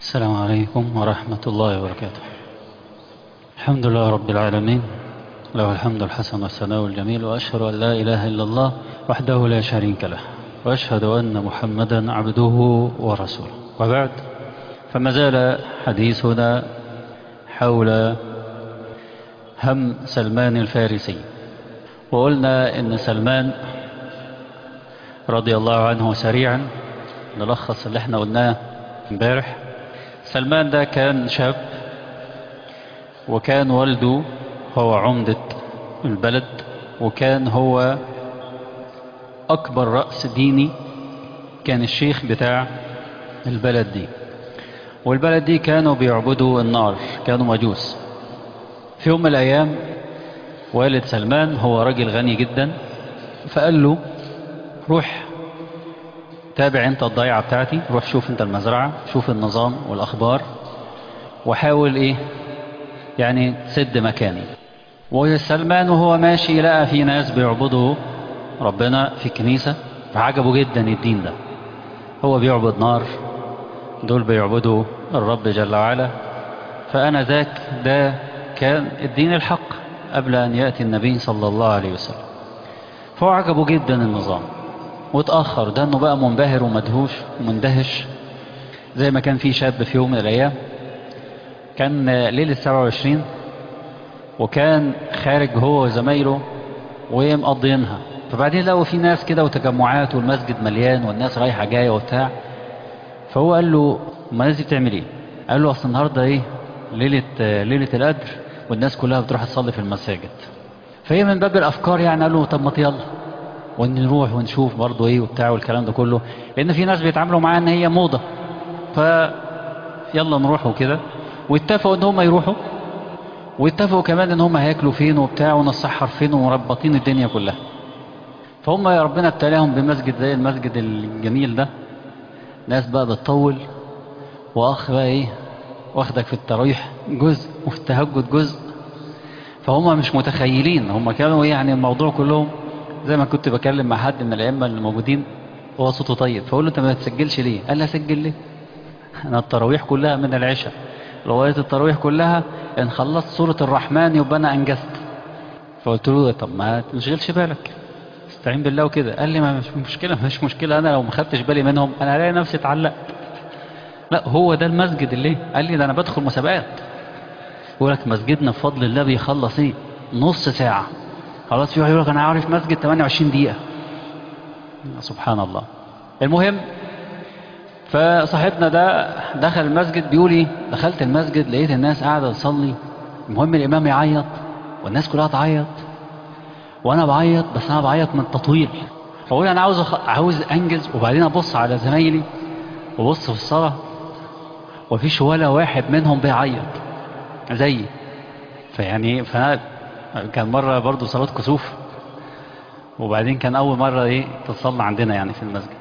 السلام عليكم ورحمة الله وبركاته الحمد لله رب العالمين له الحمد الحسن والثناء الجميل وأشهد أن لا إله إلا الله وحده لا شريك له وأشهد أن محمدا عبده ورسوله وبعد فما زال حديثنا حول هم سلمان الفارسي وقلنا إن سلمان رضي الله عنه سريعا نلخص اللي احنا قلناه امبارح سلمان ده كان شاب وكان والده هو عمدة البلد وكان هو أكبر رأس ديني كان الشيخ بتاع البلد دي والبلد دي كانوا بيعبدوا النار كانوا مجوس في يوم من الأيام والد سلمان هو راجل غني جدا فقال له روح تابع انت الضيعة بتاعتي روح شوف انت المزرعة شوف النظام والأخبار وحاول ايه يعني تسد مكاني وسلمان وهو ماشي لقى في ناس بيعبدوا ربنا في الكنيسة فعجبه جدا الدين ده هو بيعبد نار دول بيعبدوا الرب جل وعلا فأنا ذاك ده كان الدين الحق قبل أن يأتي النبي صلى الله عليه وسلم فهو عجبه جدا النظام واتأخر ده انه بقى منبهر ومدهوش ومندهش زي ما كان في شاب في يوم من الأيام كان ليلة 27 وكان خارج هو وزمايله ومقضينها فبعدين لقوا في ناس كده وتجمعات والمسجد مليان والناس رايحة جاية وبتاع فهو قال له ما الناس دي بتعمل ايه؟ قال له اصل النهارده ايه؟ ليلة ليلة القدر والناس كلها بتروح تصلي في المساجد فهي من باب الافكار يعني قال له طب ما يلا ونروح ونشوف برضه ايه وبتاع والكلام ده كله لان في ناس بيتعاملوا معاها ان هي موضة ف يلا نروح وكده واتفقوا ان هم يروحوا واتفقوا كمان ان هم هياكلوا فين وبتاع ونسحر فين ومربطين الدنيا كلها فهم يا ربنا ابتلاهم بمسجد زي المسجد الجميل ده ناس بقى بتطول واخ بقى ايه واخدك في التراويح جزء وفي التهجد جزء فهم مش متخيلين هم كانوا يعني الموضوع كلهم زي ما كنت بكلم مع حد من الأئمة اللي موجودين هو صوته طيب فأقول له أنت ما تسجلش ليه؟ قال لي أسجل ليه؟ أنا التراويح كلها من العشاء رواية التراويح كلها إن خلصت سورة الرحمن يبقى أنا أنجزت فقلت له طب ما تشغلش بالك استعين بالله وكده قال لي ما مش مشكلة مش مشكلة أنا لو ما خدتش بالي منهم أنا هلاقي نفسي اتعلقت لا هو ده المسجد اللي قال لي ده أنا بدخل مسابقات يقول لك مسجدنا بفضل الله بيخلص إيه؟ نص ساعة خلاص في واحد يقول لك انا عارف مسجد 28 دقيقة سبحان الله المهم فصاحبنا ده دخل المسجد بيقول ايه دخلت المسجد لقيت الناس قاعدة تصلي المهم الامام يعيط والناس كلها تعيط وانا بعيط بس انا بعيط من التطويل فاقول انا عاوز أخ... عاوز انجز وبعدين ابص على زمايلي وبص في الصلاة ومفيش ولا واحد منهم بيعيط زيي فيعني فانا كان مرة برضو صلاة كسوف وبعدين كان أول مرة إيه تتصلى عندنا يعني في المسجد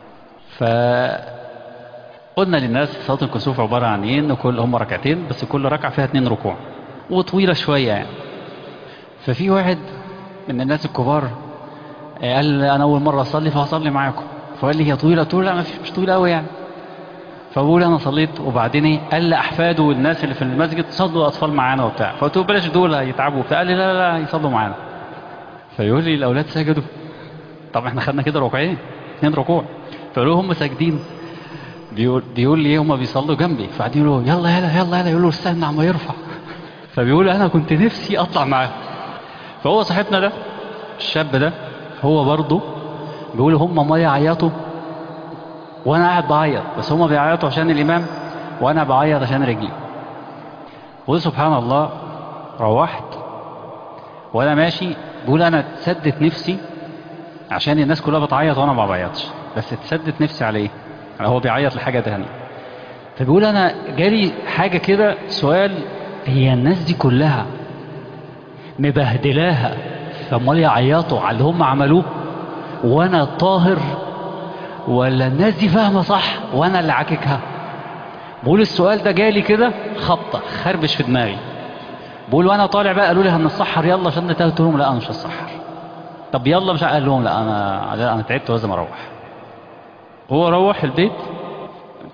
فقلنا للناس صلاة الكسوف عبارة عن إيه إن كل هم ركعتين بس كل ركعة فيها اتنين ركوع وطويلة شوية يعني ففي واحد من الناس الكبار قال أنا أول مرة أصلي فهصلي معاكم فقال لي هي طويلة طول لا مش طويلة أوي يعني فبقول انا صليت وبعدين ايه قال لاحفاده والناس اللي في المسجد صلوا اطفال معانا وبتاع فقلت له بلاش دول هيتعبوا فقال لي لا لا لا يصلوا معانا فيقول لي الاولاد سجدوا طب احنا خدنا كده ركوعين اثنين ركوع فقال له هم ساجدين بيقول بيقول لي هم بيصلوا جنبي فقاعدين يقولوا يلا يلا يلا يلا يقول له استنى عم يرفع فبيقول انا كنت نفسي اطلع معاه فهو صاحبنا ده الشاب ده هو برضه بيقول هم ما يعيطوا وانا قاعد بعيط بس هما بيعيطوا عشان الامام وانا بعيط عشان رجلي وسبحان الله روحت وانا ماشي بقول انا تسدت نفسي عشان الناس كلها بتعيط وانا ما بعيطش بس تسدت نفسي على ايه هو بيعيط لحاجه تانية فبيقول انا جالي حاجه كده سؤال هي الناس دي كلها مبهدلاها فامال يعيطوا على اللي هم عملوه وانا طاهر ولا الناس دي فاهمة صح وانا اللي عاككها بقول السؤال ده جالي كده خبطة خربش في دماغي بقول وانا طالع بقى قالوا لي هنسحر يلا عشان قلت لهم لا انا مش هسحر طب يلا مش قال لهم لا انا انا تعبت ولازم اروح هو روح البيت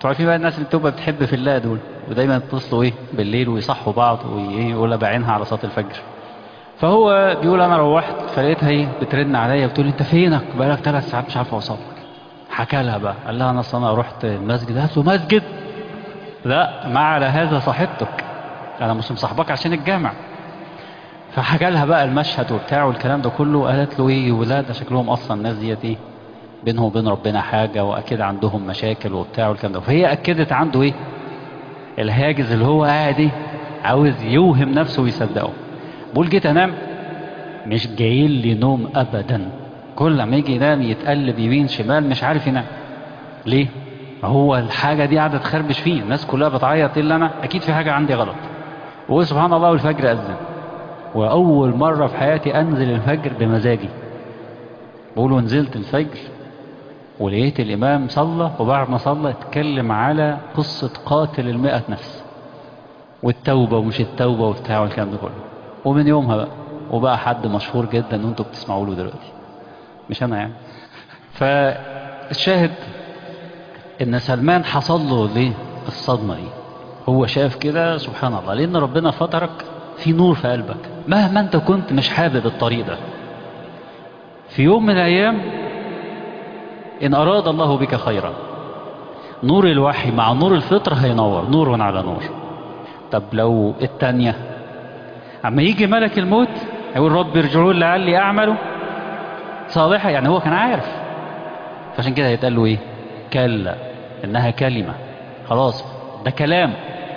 انتوا عارفين بقى الناس اللي بتبقى بتحب في الله دول ودايما يتصلوا ايه بالليل ويصحوا بعض ويقول بعينها على صلاه الفجر فهو بيقول انا روحت فلقيتها ايه بترن عليا بتقول لي انت فينك بقالك ثلاث ساعات مش عارف اوصلك حكى لها بقى قال لها انا اصل انا رحت المسجد قالت له مسجد لا ما على هذا صاحبتك انا مش مصاحبك عشان الجامع فحكى لها بقى المشهد وبتاع والكلام ده كله قالت له ايه ولاد شكلهم اصلا الناس ديت ايه بينهم وبين ربنا حاجه واكيد عندهم مشاكل وبتاع والكلام ده فهي اكدت عنده ايه الهاجس اللي هو قاعد ايه عاوز يوهم نفسه ويصدقه بقول جيت انام مش جاي لي نوم ابدا كل ما يجي ينام يتقلب يمين شمال مش عارف ينام ليه هو الحاجه دي قاعده تخربش فيه الناس كلها بتعيط الا انا اكيد في حاجه عندي غلط وقول سبحان الله والفجر اذن واول مره في حياتي انزل الفجر بمزاجي بقول ونزلت الفجر ولقيت الامام صلى وبعد ما صلى اتكلم على قصه قاتل المئة نفس والتوبه ومش التوبه وبتاع والكلام ده كله ومن يومها بقى وبقى حد مشهور جدا وانتوا بتسمعوا له دلوقتي مش انا يعني فالشاهد ان سلمان حصل له ليه الصدمه دي هو شاف كده سبحان الله لان ربنا فطرك في نور في قلبك مهما انت كنت مش حابب الطريق ده في يوم من الايام ان اراد الله بك خيرا نور الوحي مع نور الفطر هينور نور على نور طب لو التانية اما يجي ملك الموت يقول رب ارجعون لعلي اعمل صالحة يعني هو كان عارف فعشان كده هيتقال له ايه كلا انها كلمة خلاص ده كلام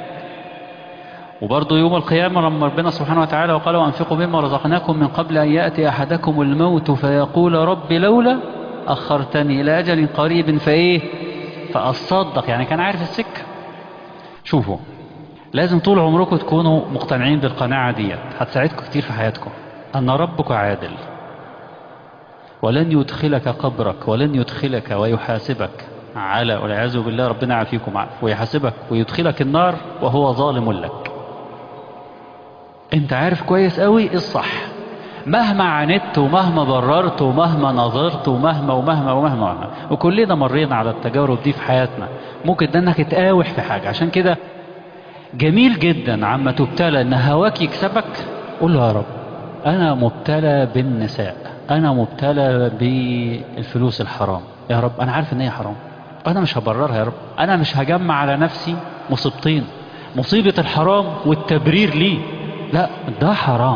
وبرضه يوم القيامة لما ربنا سبحانه وتعالى وقال وأنفقوا مما رزقناكم من قبل أن يأتي أحدكم الموت فيقول رب لولا أخرتني إلى أجل قريب فإيه فأصدق يعني كان عارف السكة شوفوا لازم طول عمركم تكونوا مقتنعين بالقناعة ديت هتساعدكم كتير في حياتكم أن ربك عادل ولن يدخلك قبرك ولن يدخلك ويحاسبك على والعياذ بالله ربنا يعافيكم ويحاسبك ويدخلك النار وهو ظالم لك انت عارف كويس قوي ايه الصح مهما عاندت ومهما بررت ومهما نظرت ومهما ومهما ومهما, ومهما. وكلنا مرينا على التجارب دي في حياتنا ممكن ده انك تقاوح في حاجة عشان كده جميل جدا عما تبتلى ان هواك يكسبك قول له يا رب انا مبتلى بالنساء انا مبتلى بالفلوس الحرام يا رب انا عارف ان هي حرام انا مش هبررها يا رب انا مش هجمع على نفسي مصيبتين مصيبة الحرام والتبرير ليه لا ده حرام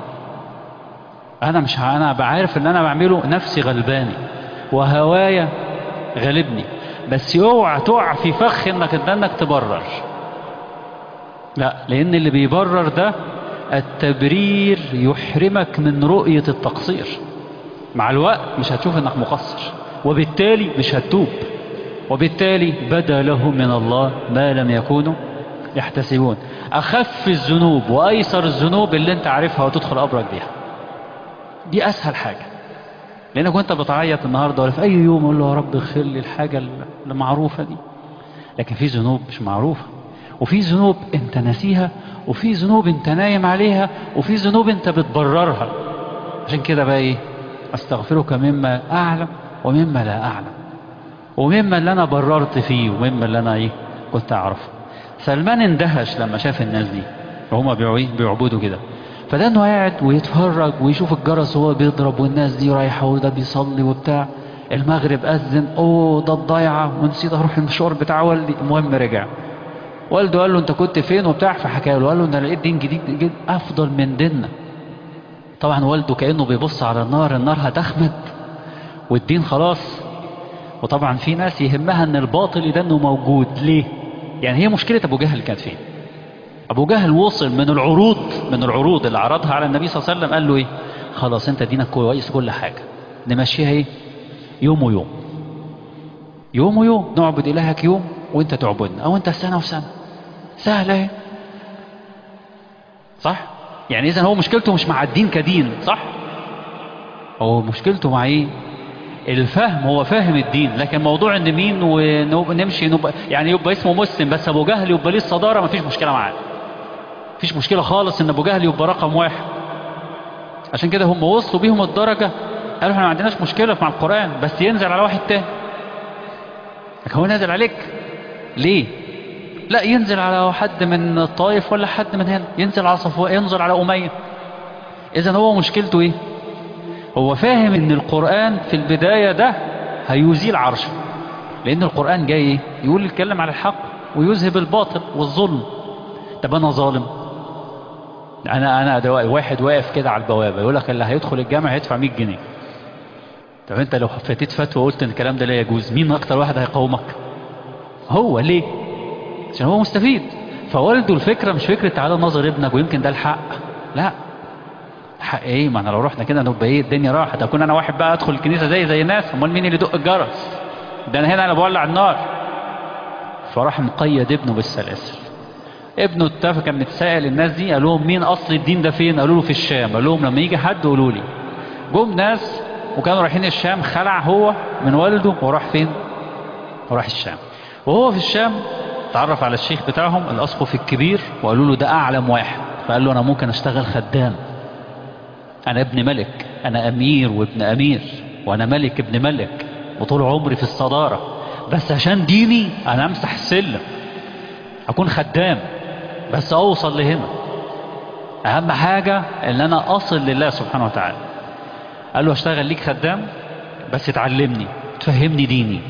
انا مش ه... انا بعرف ان انا بعمله نفسي غلباني وهوايا غالبني بس اوعى تقع في فخ انك انك تبرر لا لان اللي بيبرر ده التبرير يحرمك من رؤية التقصير مع الوقت مش هتشوف انك مقصر وبالتالي مش هتتوب وبالتالي بدا لهم من الله ما لم يكونوا يحتسبون أخف الذنوب وأيسر الذنوب اللي أنت عارفها وتدخل أبرك بيها دي أسهل حاجة لأنك وأنت بتعيط النهاردة ولا في أي يوم قول له يا رب اغفر لي الحاجة المعروفة دي لكن في ذنوب مش معروفة وفي ذنوب أنت ناسيها وفي ذنوب أنت نايم عليها وفي ذنوب أنت بتبررها عشان كده بقى إيه أستغفرك مما أعلم ومما لا أعلم ومما اللي أنا بررت فيه ومما اللي أنا إيه كنت أعرفه سلمان اندهش لما شاف الناس دي وهما بيعبدوا كده فده انه قاعد ويتفرج ويشوف الجرس وهو بيضرب والناس دي رايحه وده بيصلي وبتاع المغرب اذن اوه ده الضيعه ونسيت اروح المشوار بتاع والدي المهم رجع والده قال له انت كنت فين وبتاع فحكى له قال له انا لقيت دين جديد, جديد افضل من ديننا طبعا والده كانه بيبص على النار النار هتخمد والدين خلاص وطبعا في ناس يهمها ان الباطل ده انه موجود ليه يعني هي مشكلة أبو جهل كانت فين أبو جهل وصل من العروض من العروض اللي عرضها على النبي صلى الله عليه وسلم قال له إيه خلاص أنت دينك كويس كل حاجة نمشيها إيه يوم ويوم يوم ويوم نعبد إلهك يوم وأنت تعبدنا أو أنت سنة وسنة سهلة إيه صح يعني إذا هو مشكلته مش مع الدين كدين صح هو مشكلته مع إيه الفهم هو فاهم الدين لكن موضوع ان مين ونمشي نبقى يعني يبقى اسمه مسلم بس ابو جهل يبقى ليه الصداره مفيش مشكله معاه مفيش مشكله خالص ان ابو جهل يبقى رقم واحد عشان كده هم وصلوا بيهم الدرجه قالوا احنا ما عندناش مشكله مع القران بس ينزل على واحد تاني لكن هو نازل عليك ليه لا ينزل على حد من الطائف ولا حد من هنا ينزل على صفوان ينزل على أمية إذا هو مشكلته إيه هو فاهم إن القرآن في البداية ده هيزيل عرشه لأن القرآن جاي إيه؟ يقول يتكلم على الحق ويذهب الباطل والظلم طب أنا ظالم أنا أنا ده واحد واقف كده على البوابة يقول لك اللي هيدخل الجامع هيدفع 100 جنيه طب أنت لو فاتت فتوى وقلت إن الكلام ده لا يجوز مين أكتر واحد هيقاومك هو ليه عشان هو مستفيد فوالده الفكرة مش فكرة تعالى نظر ابنك ويمكن ده الحق لا حق ايه ما انا لو رحنا كده نبقى ايه الدنيا راحت اكون انا واحد بقى ادخل الكنيسه زي زي الناس امال مين اللي يدق الجرس ده انا هنا انا بولع النار فراح مقيد ابنه بالسلاسل ابنه اتفق كان متسائل الناس دي قال لهم مين اصل الدين ده فين قالوا له في الشام قال لهم لما يجي حد قولوا لي جم ناس وكانوا رايحين الشام خلع هو من والده وراح فين وراح الشام وهو في الشام تعرف على الشيخ بتاعهم الاسقف الكبير وقالوا له ده اعلم واحد فقال له انا ممكن اشتغل خدام انا ابن ملك انا امير وابن امير وانا ملك ابن ملك وطول عمري في الصدارة بس عشان ديني انا امسح السلم اكون خدام بس اوصل لهنا اهم حاجة ان انا اصل لله سبحانه وتعالى قال له اشتغل ليك خدام بس تعلمني تفهمني ديني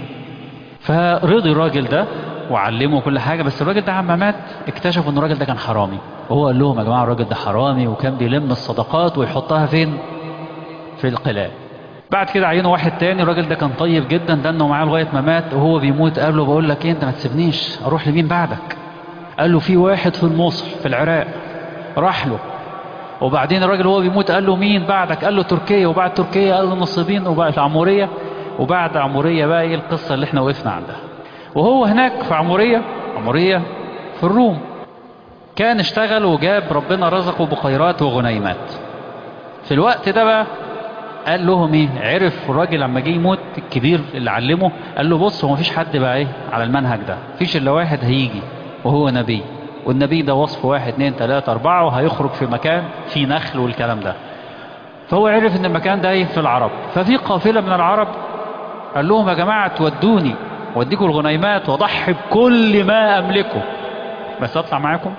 فرضي الراجل ده وعلمه كل حاجة بس الراجل ده عما مات اكتشفوا ان الراجل ده كان حرامي وهو قال لهم يا جماعة الراجل ده حرامي وكان بيلم الصدقات ويحطها فين في القلال بعد كده عينوا واحد تاني الراجل ده كان طيب جدا ده انه معاه لغايه ما مات وهو بيموت قال له بقول لك ايه انت ما تسيبنيش اروح لمين بعدك قال له في واحد في الموصل في العراق راح له وبعدين الراجل وهو بيموت قال له مين بعدك قال له تركيا وبعد تركيا قال له نصيبين وبعد عموريه وبعد عموريه بقى ايه القصه اللي احنا وقفنا عندها وهو هناك في عموريه عموريه في الروم كان اشتغل وجاب ربنا رزقه بخيرات وغنيمات في الوقت ده بقى قال لهم ايه عرف الراجل لما جه يموت الكبير اللي علمه قال له بص هو مفيش حد بقى ايه على المنهج ده مفيش الا واحد هيجي وهو نبي والنبي ده وصف واحد اتنين تلاتة اربعة وهيخرج في مكان فيه نخل والكلام ده فهو عرف ان المكان ده ايه في العرب ففي قافلة من العرب قال لهم يا جماعة تودوني واديكم الغنيمات واضحي بكل ما املكه بس اطلع معاكم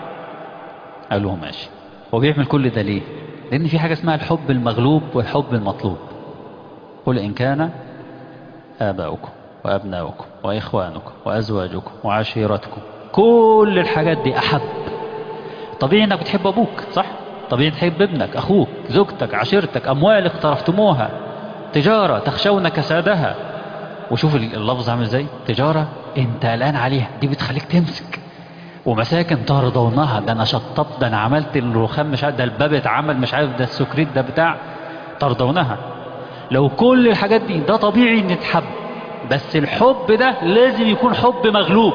قال لهم ماشي هو بيعمل كل ده ليه لأن في حاجة اسمها الحب المغلوب والحب المطلوب قل إن كان آباؤكم وأبناؤكم وإخوانكم وأزواجكم وعشيرتكم كل الحاجات دي أحب طبيعي إنك بتحب أبوك صح؟ طبيعي تحب ابنك أخوك زوجتك عشيرتك أموال اقترفتموها تجارة تخشون كسادها وشوف اللفظ عامل ازاي تجارة انت قلقان عليها دي بتخليك تمسك ومساكن ترضونها ده انا شطبت ده انا عملت الرخام مش عارف ده الباب اتعمل مش عارف ده السكريت ده بتاع ترضونها لو كل الحاجات دي ده طبيعي ان تحب بس الحب ده لازم يكون حب مغلوب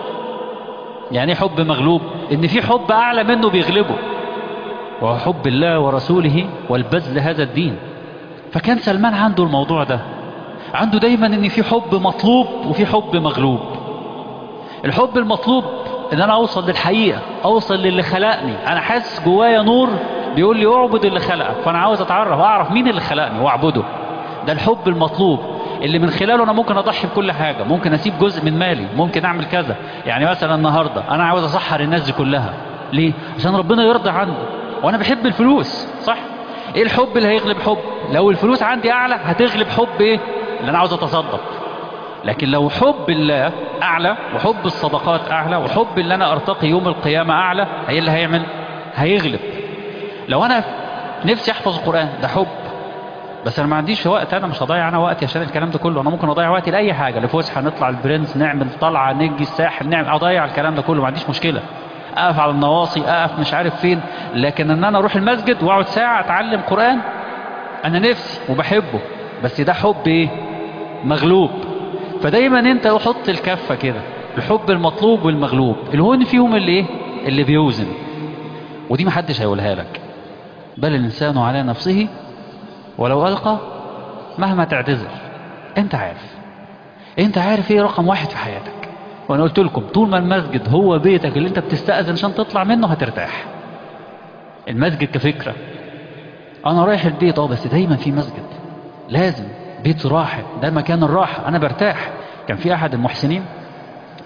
يعني ايه حب مغلوب ان في حب اعلى منه بيغلبه وهو حب الله ورسوله والبذل هذا الدين فكان سلمان عنده الموضوع ده عنده دايما ان في حب مطلوب وفي حب مغلوب الحب المطلوب ان انا اوصل للحقيقة اوصل للي خلقني انا حاسس جوايا نور بيقول لي اعبد اللي خلقك فانا عاوز اتعرف اعرف مين اللي خلقني واعبده ده الحب المطلوب اللي من خلاله انا ممكن اضحي بكل حاجة ممكن اسيب جزء من مالي ممكن اعمل كذا يعني مثلا النهاردة انا عاوز اسحر الناس دي كلها ليه عشان ربنا يرضى عني وانا بحب الفلوس صح ايه الحب اللي هيغلب حب لو الفلوس عندي اعلى هتغلب حب ايه اللي انا عاوز اتصدق لكن لو حب الله أعلى وحب الصدقات أعلى وحب اللي أنا أرتقي يوم القيامة أعلى هي اللي هيعمل هيغلب لو أنا نفسي أحفظ القرآن ده حب بس أنا ما عنديش وقت أنا مش هضيع أنا وقتي عشان الكلام ده كله أنا ممكن أضيع وقتي لأي حاجة لفسحة نطلع البرنس نعمل طلعة نجي الساحل نعمل أضيع الكلام ده كله ما عنديش مشكلة أقف على النواصي أقف مش عارف فين لكن إن أنا أروح المسجد وأقعد ساعة أتعلم قرآن أنا نفسي وبحبه بس ده حب إيه مغلوب فدايما انت حط الكفة كده الحب المطلوب والمغلوب الهون فيهم اللي ايه اللي بيوزن ودي محدش هيقولها لك بل الانسان على نفسه ولو القى مهما تعتذر انت عارف انت عارف ايه رقم واحد في حياتك وانا قلت لكم طول ما المسجد هو بيتك اللي انت بتستأذن عشان تطلع منه هترتاح المسجد كفكرة انا رايح البيت اه بس دايما في مسجد لازم بيت راحة ده مكان الراحة أنا برتاح كان في أحد المحسنين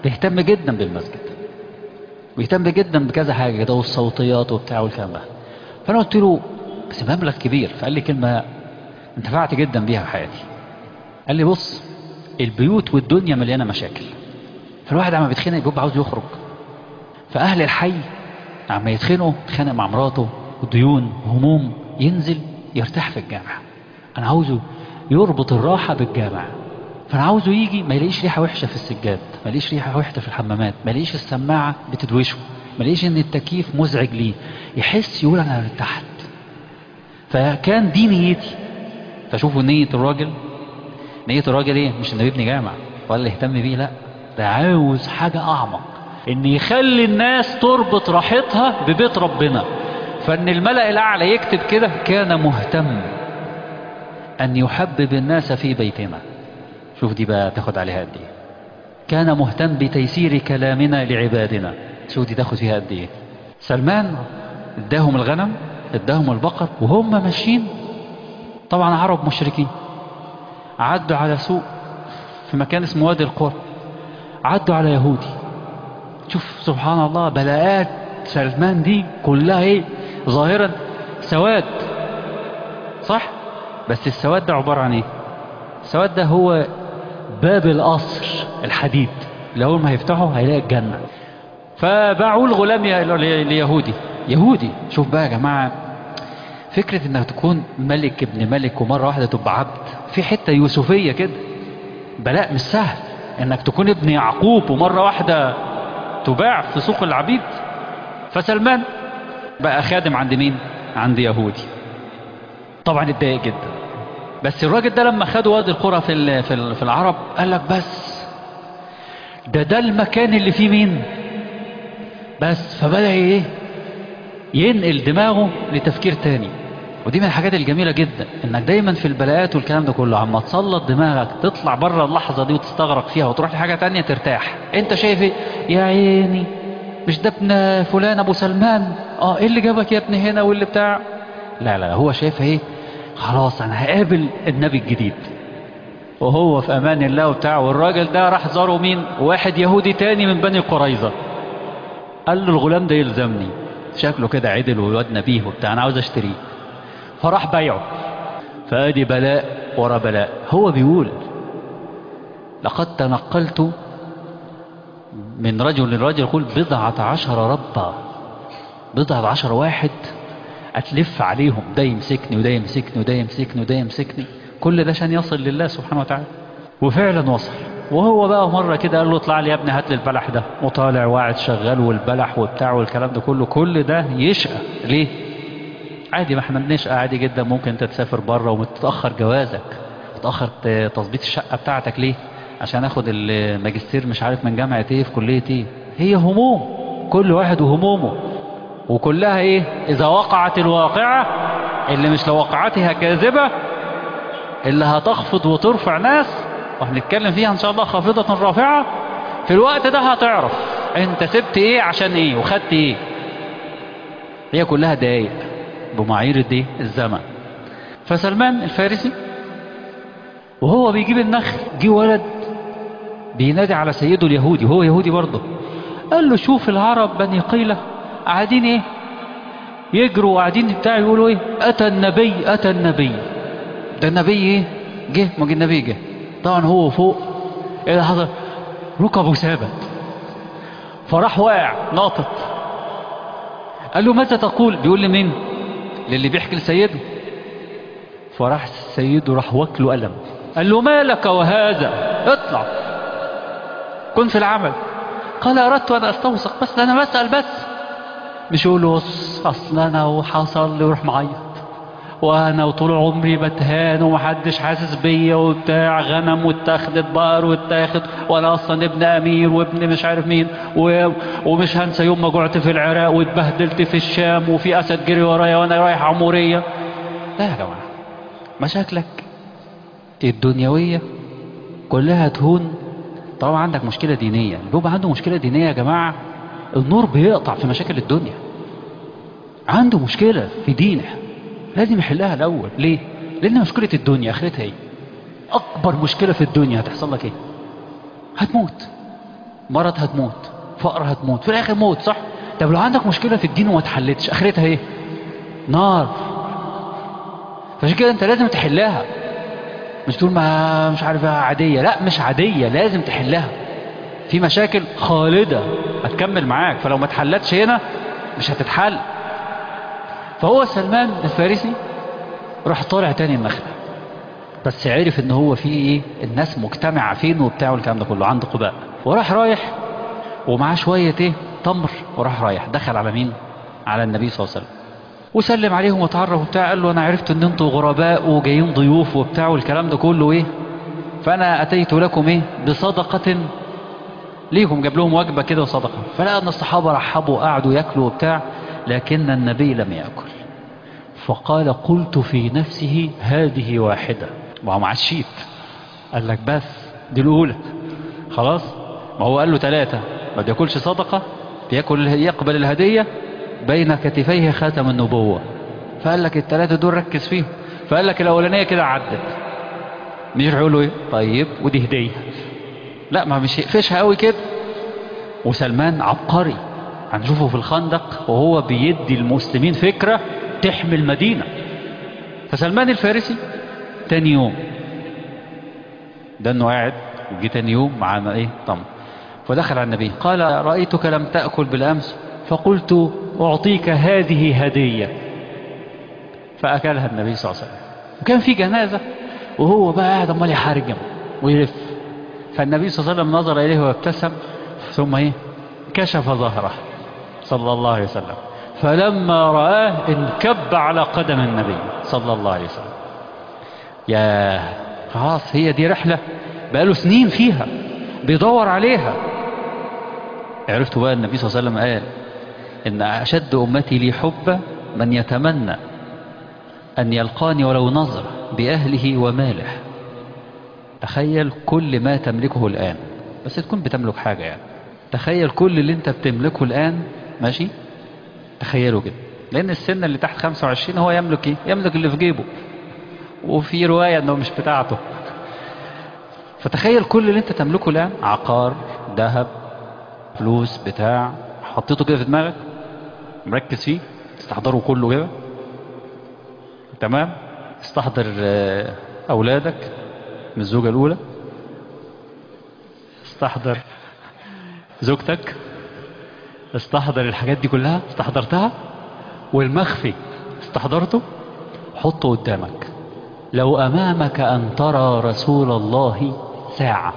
بيهتم جدا بالمسجد بيهتم جدا بكذا حاجة كده والصوتيات وبتاع والكلام ده فأنا قلت له بس مبلغ كبير فقال لي كلمة انتفعت جدا بيها في حياتي قال لي بص البيوت والدنيا مليانة مشاكل فالواحد عم بيتخانق بيبقى عاوز يخرج فأهل الحي عم يتخانقوا يتخانق مع مراته وديون وهموم ينزل يرتاح في الجامع أنا عاوزه يربط الراحة بالجامع فأنا عاوزه يجي ما يلاقيش ريحة وحشة في السجاد ما يلاقيش ريحة وحشة في الحمامات ما يلاقيش السماعة بتدوشه ما يلاقيش إن التكييف مزعج ليه يحس يقول أنا ارتحت فكان دي نيتي فشوفوا نية الراجل نية الراجل ايه مش انه يبني جامع ولا يهتم بيه لا ده عاوز حاجة اعمق ان يخلي الناس تربط راحتها ببيت ربنا فان الملأ الاعلى يكتب كده كان مهتم ان يحبب الناس في بيتنا شوف دي بقى تاخد عليها قد ايه كان مهتم بتيسير كلامنا لعبادنا شوف دي تاخد فيها قد ايه سلمان اداهم الغنم اداهم البقر وهم ماشيين طبعا عرب مشركين عدوا على سوق في مكان اسمه وادي القرى عدوا على يهودي شوف سبحان الله بلاءات سلمان دي كلها ايه ظاهرا سواد صح بس السواد ده عبارة عن ايه السواد ده هو باب القصر الحديد اللي اول ما هيفتحه هيلاقي الجنة فباعوا الغلام ليهودي يهودي شوف بقى يا جماعة فكرة انك تكون ملك ابن ملك ومرة واحدة تبقى عبد في حتة يوسفية كده بلاء مش سهل انك تكون ابن يعقوب ومرة واحدة تباع في سوق العبيد فسلمان بقى خادم عند مين عند يهودي طبعا اتضايق جدا بس الراجل ده لما خدوا وادي القرى في في العرب قال لك بس ده ده المكان اللي فيه مين بس فبدأ ايه ينقل دماغه لتفكير تاني ودي من الحاجات الجميلة جدا انك دايما في البلاءات والكلام ده كله عما تسلط دماغك تطلع بره اللحظة دي وتستغرق فيها وتروح لحاجة تانية ترتاح انت شايف ايه يا عيني مش ده ابن فلان ابو سلمان اه ايه اللي جابك يا ابن هنا واللي بتاع لا لا هو شايف ايه خلاص انا هقابل النبي الجديد وهو في امان الله وبتاع والراجل ده راح زاره مين واحد يهودي تاني من بني قريظة قال له الغلام ده يلزمني شكله كده عدل وواد نبيه وبتاع انا عاوز اشتريه فراح بايعه فادي بلاء ورا بلاء هو بيقول لقد تنقلت من رجل لرجل يقول بضعة عشر ربا بضعة عشر واحد أتلف عليهم ده يمسكني وده يمسكني وده يمسكني وده يمسكني كل ده عشان يصل لله سبحانه وتعالى وفعلا وصل وهو بقى مرة كده قال له اطلع لي يا ابني هات لي البلح ده وطالع وقاعد شغال والبلح وبتاع والكلام ده كله كل ده يشقى ليه عادي ما احنا بنشقى عادي جدا ممكن انت تسافر بره وتتأخر جوازك تتأخر تظبيط الشقة بتاعتك ليه عشان اخد الماجستير مش عارف من جامعة ايه في كلية ايه هي هموم كل واحد وهمومه وكلها ايه اذا وقعت الواقعة اللي مش لوقعتها كاذبة اللي هتخفض وترفع ناس وهنتكلم فيها ان شاء الله خافضة رافعة في الوقت ده هتعرف انت سبت ايه عشان ايه وخدت ايه هي كلها دقايق بمعايير دي الزمن فسلمان الفارسي وهو بيجيب النخل جه ولد بينادي على سيده اليهودي وهو يهودي برضه قال له شوف العرب بني قيلة قاعدين ايه يجروا قاعدين بتاع يقولوا ايه اتى النبي اتى النبي ده النبي ايه جه ما جه النبي جه طبعا هو فوق ايه اللي حصل ركبه ثابت فراح واقع ناطط قال له ماذا تقول بيقول لمين للي بيحكي لسيده فراح سيده راح واكله قلم قال له ما لك وهذا اطلع كن في العمل قال اردت ان استوثق بس انا بسال بس مش يقول له بص اصل انا وحصل لي ويروح معيط وانا وطول عمري بتهان ومحدش حاسس بيا وبتاع غنم واتاخدت بقر واتاخد وانا اصلا ابن امير وابن مش عارف مين و... ومش هنسى يوم ما جعت في العراق واتبهدلت في الشام وفي اسد جري ورايا وانا رايح عموريه لا يا جماعه مشاكلك الدنيويه كلها تهون طالما عندك مشكله دينيه اللي بيبقى عنده مشكله دينيه يا جماعه النور بيقطع في مشاكل الدنيا عنده مشكله في دينه لازم يحلها الأول ليه؟ لأن مشكلة الدنيا آخرتها ايه؟ أكبر مشكلة في الدنيا هتحصل لك ايه؟ هتموت مرض هتموت فقر هتموت في الاخر موت صح طب لو عندك مشكله في الدين وما اتحلتش اخرتها ايه نار فعشان كده انت لازم تحلها مش تقول ما مش عارف عاديه لا مش عاديه لازم تحلها في مشاكل خالده هتكمل معاك فلو ما اتحلتش هنا مش هتتحل فهو سلمان الفارسي راح طالع تاني النخله بس عرف ان هو في ايه الناس مجتمعه فين وبتاع والكلام ده كله عند قباء وراح رايح ومعاه شويه ايه تمر وراح رايح دخل على مين على النبي صلى الله عليه وسلم وسلم عليهم وتعرف وبتاع قال له انا عرفت ان انتوا غرباء وجايين ضيوف وبتاع والكلام ده كله ايه فانا اتيت لكم ايه بصدقه ليكم جاب لهم وجبه كده وصدقه فلقى ان الصحابه رحبوا وقعدوا ياكلوا وبتاع لكن النبي لم ياكل فقال قلت في نفسه هذه واحده ما هو مع الشيت قال لك بس دي الاولى خلاص ما هو قال له ثلاثه ما بياكلش صدقه بياكل يقبل الهديه بين كتفيه خاتم النبوه فقال لك الثلاثه دول ركز فيهم فقال لك الاولانيه كده عدت مش يروح يقول له ايه طيب ودي هديه لا ما مش يقفشها قوي كده وسلمان عبقري هنشوفه في الخندق وهو بيدي المسلمين فكره تحمي المدينه فسلمان الفارسي تاني يوم ده انه قاعد وجي تاني يوم مع ايه طمر فدخل على النبي قال رأيتك لم تأكل بالأمس فقلت أعطيك هذه هدية فأكلها النبي صلى الله عليه وسلم وكان في جنازة وهو بقى قاعد عمال يحرجم ويلف فالنبي صلى الله عليه وسلم نظر إليه وابتسم ثم ايه كشف ظهره صلى الله عليه وسلم فلما رآه انكب على قدم النبي صلى الله عليه وسلم يا خلاص هي دي رحلة بقاله سنين فيها بيدور عليها عرفتوا بقى النبي صلى الله عليه وسلم قال إن أشد أمتي لي حبا من يتمنى أن يلقاني ولو نظر بأهله وماله تخيل كل ما تملكه الآن بس تكون بتملك حاجة يعني تخيل كل اللي انت بتملكه الآن ماشي تخيله كده لأن السن اللي تحت 25 هو يملك ايه يملك اللي في جيبه وفي رواية انه مش بتاعته فتخيل كل اللي انت تملكه الآن عقار ذهب فلوس بتاع حطيته كده في دماغك مركز فيه تستحضره كله كده تمام استحضر أولادك من الزوجة الأولى استحضر زوجتك استحضر الحاجات دي كلها استحضرتها والمخفي استحضرته حطه قدامك لو أمامك أن ترى رسول الله ساعة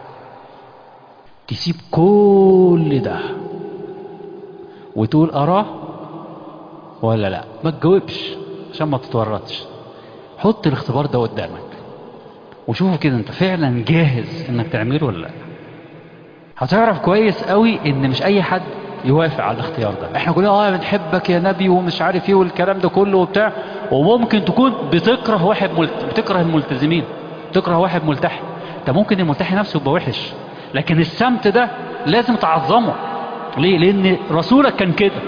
تسيب كل ده وتقول أراه ولا لا ما تجاوبش عشان ما تتورطش حط الاختبار ده قدامك وشوفوا كده انت فعلا جاهز انك تعمله ولا لا هتعرف كويس قوي ان مش اي حد يوافق على الاختيار ده احنا كلنا اه بنحبك يا نبي ومش عارف ايه والكلام ده كله وبتاع وممكن تكون بتكره واحد ملت... بتكره الملتزمين بتكره واحد ملتحي ده ممكن الملتحي نفسه يبقى وحش لكن السمت ده لازم تعظمه ليه لان رسولك كان كده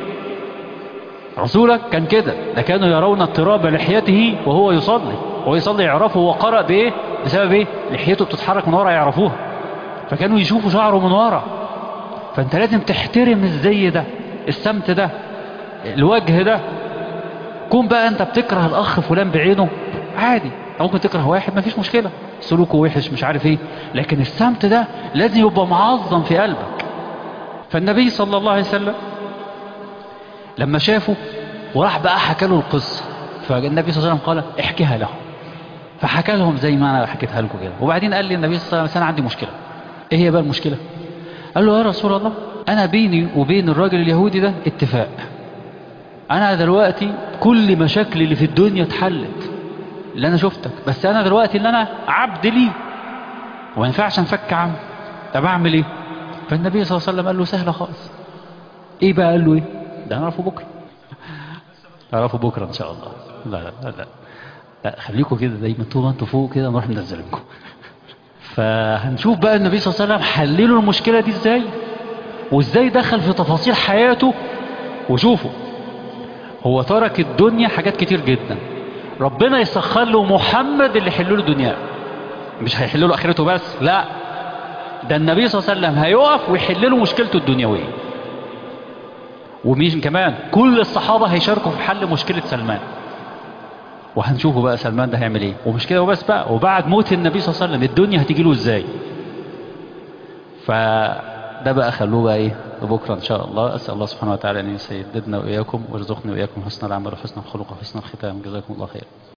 رسولك كان كده ده كانوا يرون اضطراب لحيته وهو يصلي وهو يصلي يعرفه هو قرأ بايه بسبب ايه لحيته بتتحرك من ورا يعرفوها فكانوا يشوفوا شعره من ورا فانت لازم تحترم الزي ده السمت ده الوجه ده كون بقى انت بتكره الاخ فلان بعينه عادي ممكن تكره واحد مفيش مشكلة سلوكه وحش مش عارف ايه لكن السمت ده لازم يبقى معظم في قلبك فالنبي صلى الله عليه وسلم لما شافه وراح بقى حكى له القصة فالنبي صلى الله عليه وسلم قال احكيها له فحكى لهم زي ما انا حكيتها لكم كده وبعدين قال لي النبي صلى الله عليه وسلم عندي مشكلة ايه هي بقى المشكلة قال له يا رسول الله انا بيني وبين الراجل اليهودي ده اتفاق انا دلوقتي كل مشاكلي اللي في الدنيا اتحلت اللي انا شفتك بس انا دلوقتي اللي انا عبد ليه وما ينفعش انفك عنه طب اعمل ايه فالنبي صلى الله عليه وسلم قال له سهله خالص ايه بقى قال له ايه ده نعرفه بكره نعرفه بكره ان شاء الله لا لا لا لا, لا خليكم كده دايما طول ما انتوا فوق كده نروح منزلينكم فهنشوف بقى النبي صلى الله عليه وسلم حللوا المشكله دي ازاي وازاي دخل في تفاصيل حياته وشوفوا هو ترك الدنيا حاجات كتير جدا ربنا يسخر له محمد اللي يحل له دنياه مش هيحل له اخرته بس لا ده النبي صلى الله عليه وسلم هيقف ويحل له مشكلته الدنيوية ومش كمان كل الصحابة هيشاركوا في حل مشكلة سلمان وهنشوفوا بقى سلمان ده هيعمل ايه ومش كده وبس بقى وبعد موت النبي صلى الله عليه وسلم الدنيا هتيجي له ازاي فده بقى خلوه بقى ايه لبكره ان شاء الله اسال الله سبحانه وتعالى ان يسددنا واياكم ويرزقنا واياكم حسن العمل وحسن الخلق وحسن الختام جزاكم الله خير